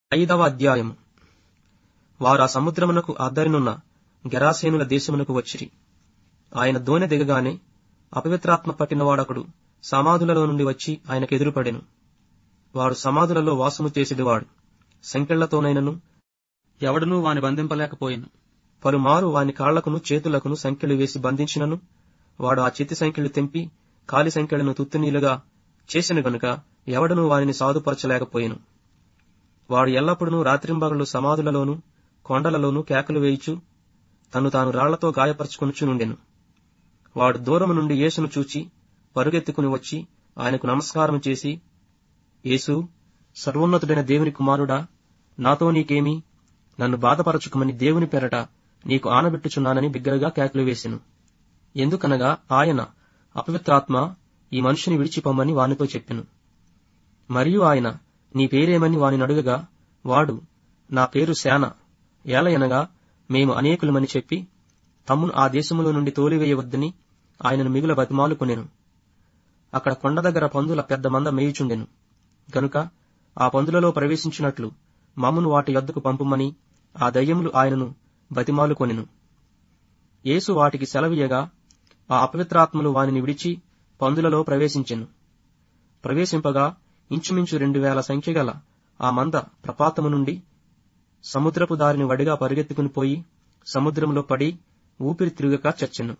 ఐదవ అధ్యాయము వారు ఆ సముద్రమునకు అద్దరినున్న గెరాసేనుల దేశమునకు వచ్చిరి ఆయన దోణె దిగగానే అపవిత్రాత్మ పట్టినవాడొకడు సమాధులలో నుండి వచ్చి ఆయనకు ఎదురుపడెను వాడు సమాధులలో వాసము చేసేటివాడు సంకెళ్లతోనైనను ఎవడనూ వాని బంధింపలేకపోయెను పలుమారు వాని కాళ్లకును చేతులకును సంకెళ్లు వేసి బంధించినను వాడు ఆ చేతి సంకెళ్లు తెంపి కాలి సంకెళ్లను తుత్తునీలుగా చేసిన గనుక ఎవడనూ వానిని సాధుపరచలేకపోయెను వాడు ఎల్లప్పుడూ రాత్రింబగళ్ళు సమాధులలోను కొండలలోను కేకలు వేయిచు తను తాను రాళ్లతో గాయపరచుకొనుచునుండెను వాడు దూరము నుండి యేసును చూచి పరుగెత్తుకుని వచ్చి ఆయనకు నమస్కారం చేసి యేసు సర్వోన్నతుడైన దేవుని కుమారుడా నాతో నీకేమి నన్ను బాధపరచుకుమని దేవుని పెరట నీకు ఆనబెట్టుచున్నానని బిగ్గరగా కేకలు వేసెను ఎందుకనగా ఆయన అపవిత్రాత్మ ఈ మనుషుని విడిచిపొమ్మని వానితో చెప్పెను మరియు ఆయన నీ పేరేమని వాని అడుగగా వాడు నా పేరు శాన ఏలయనగా మేము అనేకులమని చెప్పి తమ్మును ఆ దేశములో నుండి తోలివేయవద్దని ఆయనను మిగుల బతిమాలుకొనెను అక్కడ కొండ దగ్గర పందుల పెద్ద మంద మేయుచుండెను గనుక ఆ పందులలో ప్రవేశించినట్లు మమ్మును వాటి యొద్దకు పంపుమని ఆ దయ్యములు ఆయనను బతిమాలుకొనెను యేసు వాటికి సెలవీయగా ఆ అపవిత్రాత్మలు వానిని విడిచి పందులలో ప్రవేశించెను ప్రవేశింపగా ఇంచుమించు రెండు వేల సంఖ్య గల ఆ మంద ప్రపాతము నుండి సముద్రపు దారిని వడిగా పరిగెత్తుకుని పోయి సముద్రంలో పడి ఊపిరి తిరుగక చచ్చెను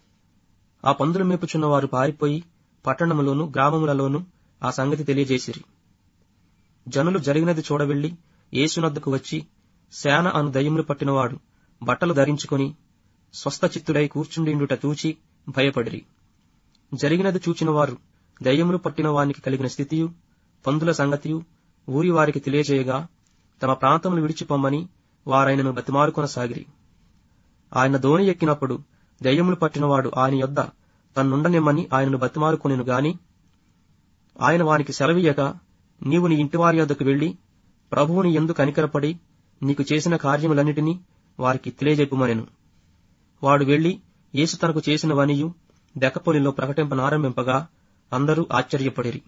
ఆ పందులు మేపుచున్న వారు పారిపోయి పట్టణములోను గ్రామములలోను ఆ సంగతి తెలియజేసిరి జనులు జరిగినది చూడవెళ్లి యేసునద్దకు వచ్చి శాన అను దయ్యములు పట్టినవాడు బట్టలు ధరించుకొని స్వస్థచిత్తుడై కూర్చుండిండుట చూచి భయపడిరి జరిగినది చూచిన వారు దయ్యములు పట్టిన వానికి కలిగిన స్థితియు పందుల సంగతియు ఊరి వారికి తెలియజేయగా తమ ప్రాంతములు విడిచిపొమ్మని వారాయనను బతిమారుకొనసాగిరి ఆయన దోణి ఎక్కినప్పుడు దయ్యములు పట్టినవాడు ఆయన యొద్ద తన్నుండనిమ్మని ఆయనను బతిమారుకొనెను గాని ఆయన వానికి సెలవీయక నీవు నీ ఇంటివారి యొద్దకు వెళ్లి ప్రభువుని ఎందు కనికరపడి నీకు చేసిన కార్యములన్నిటినీ వారికి తెలియజెప్పుమనెను వాడు వెళ్లి యేసు తనకు చేసినవనియు దెక్కపొలిలో ప్రకటింపనారంభింపగా అందరూ ఆశ్చర్యపడిరి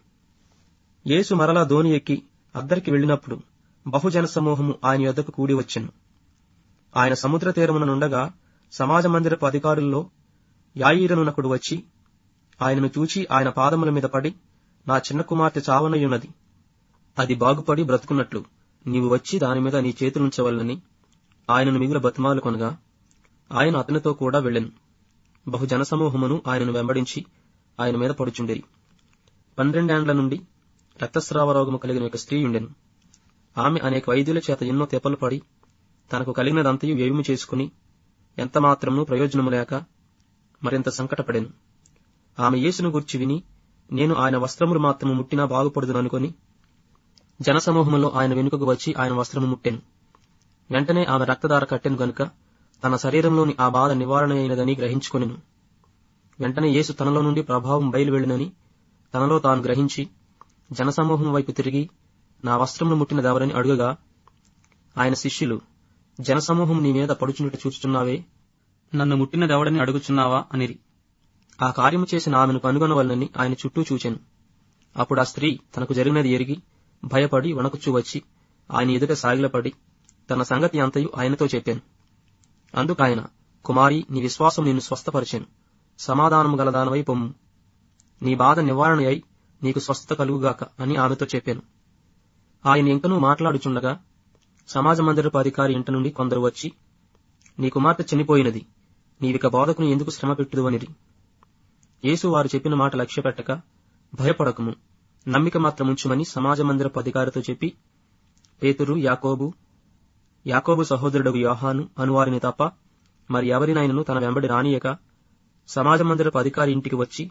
యేసు మరలా దోణి ఎక్కి అద్దరికి వెళ్ళినప్పుడు బహుజన సమూహము ఆయన యొద్దకు కూడి వచ్చెను ఆయన సముద్ర తీరమున నుండగా సమాజ మందిరపు అధికారుల్లో యాయీరనునకుడు వచ్చి ఆయనను చూచి ఆయన పాదముల మీద పడి నా చిన్న కుమార్తె చావనయున్నది అది బాగుపడి బ్రతుకున్నట్లు నీవు వచ్చి దాని మీద నీ చేతులుంచవల్లని ఆయనను మిగుల బతిమాలు కొనగా ఆయన అతనితో కూడా వెళ్ళెను బహు జనసమూహమును ఆయనను వెంబడించి ఆయన మీద పడుచుండేరి పన్నెండేండ్ల నుండి రక్తస్రావ రోగము కలిగిన ఒక స్త్రీ ఉండెను ఆమె అనేక వైద్యుల చేత ఎన్నో తెప్పలు పడి తనకు కలిగినదంతయు వ్యయము చేసుకుని ఎంత మాత్రమును ప్రయోజనము లేక మరింత సంకటపడెను ఆమె యేసును గుర్చి విని నేను ఆయన వస్త్రములు మాత్రము ముట్టినా బాగుపడుదుననుకొని జనసమూహంలో ఆయన వెనుకకు వచ్చి ఆయన వస్త్రము ముట్టెను వెంటనే ఆమె రక్తదార కట్టెను గనుక తన శరీరంలోని ఆ బాధ నివారణ అయినదని గ్రహించుకొనెను వెంటనే యేసు తనలో నుండి ప్రభావం బయలువెళ్ళినని తనలో తాను గ్రహించి జనసమూహం వైపు తిరిగి నా వస్త్రమును ముట్టినదెవరని అడుగగా ఆయన శిష్యులు జనసమూహం నీ మీద పడుచున్నట్టు చూచుచున్నావే నన్ను ముట్టినదెవడని అడుగుచున్నావా అనిరి ఆ కార్యము చేసిన ఆమెను కనుగొనవలనని ఆయన చుట్టూ చూచెను అప్పుడు ఆ స్త్రీ తనకు జరిగినది ఎరిగి భయపడి వణకుచూ వచ్చి ఆయన ఎదుట సాగిలపడి తన సంగతి అంతయు ఆయనతో చెప్పాను అందుకు ఆయన కుమారి నీ విశ్వాసం నిన్ను స్వస్థపరిచాను సమాధానము గలదానవై పొమ్ము నీ బాధ నివారణ అయి నీకు స్వస్థత కలుగుగాక అని ఆమెతో చెప్పాను ఆయన ఇంకనూ మాట్లాడుచుండగా సమాజ మందిరపు అధికారి ఇంట నుండి కొందరు వచ్చి నీ కుమార్తె చనిపోయినది నీవిక బోధకుని ఎందుకు శ్రమ పెట్టుదు అనిరి యేసు వారు చెప్పిన మాట లక్ష్య పెట్టక భయపడకము నమ్మిక మాత్రం ఉంచుమని సమాజ మందిరపు అధికారితో చెప్పి పేతురు యాకోబు యాకోబు సహోదరుడు యోహాను అనువారిని తప్ప మరి ఎవరినైనను తన వెంబడి రానియక సమాజ మందిరపు అధికారి ఇంటికి వచ్చి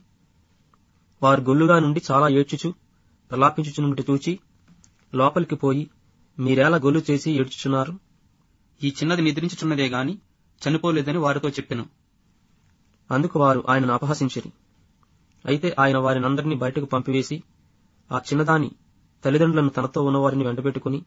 వారు గొల్లుగా నుండి చాలా ఏడ్చుచు ప్రలాపించుచున్నట్టు చూచి లోపలికి పోయి మీరేలా గొల్లు చేసి ఏడ్చుచున్నారు ఈ చిన్నది నిద్రించుచున్నదే గాని చనిపోలేదని వారితో చెప్పెను అందుకు వారు ఆయనను అపహసించిరి అయితే ఆయన వారినందరినీ బయటకు పంపివేసి ఆ చిన్నదాని తల్లిదండ్రులను తనతో ఉన్నవారిని వెంటబెట్టుకుని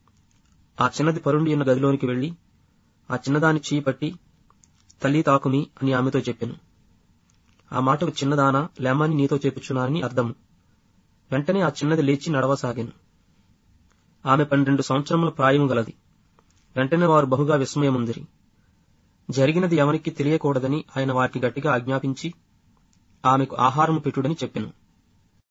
ఆ చిన్నది పరుండి ఉన్న గదిలోనికి వెళ్లి ఆ చిన్నదాని చేయి పట్టి తల్లి తాకుమి అని ఆమెతో చెప్పెను ఆ మాటకు చిన్నదానా లేమని నీతో చెప్పుచున్నానని అర్థము వెంటనే ఆ చిన్నది లేచి నడవసాగాను ఆమె పన్నెండు సంవత్సరముల ప్రాయము గలది వెంటనే వారు బహుగా విస్మయముందిరి జరిగినది ఎవరికి తెలియకూడదని ఆయన వారికి గట్టిగా ఆజ్ఞాపించి ఆమెకు ఆహారము పెట్టుడని చెప్పెను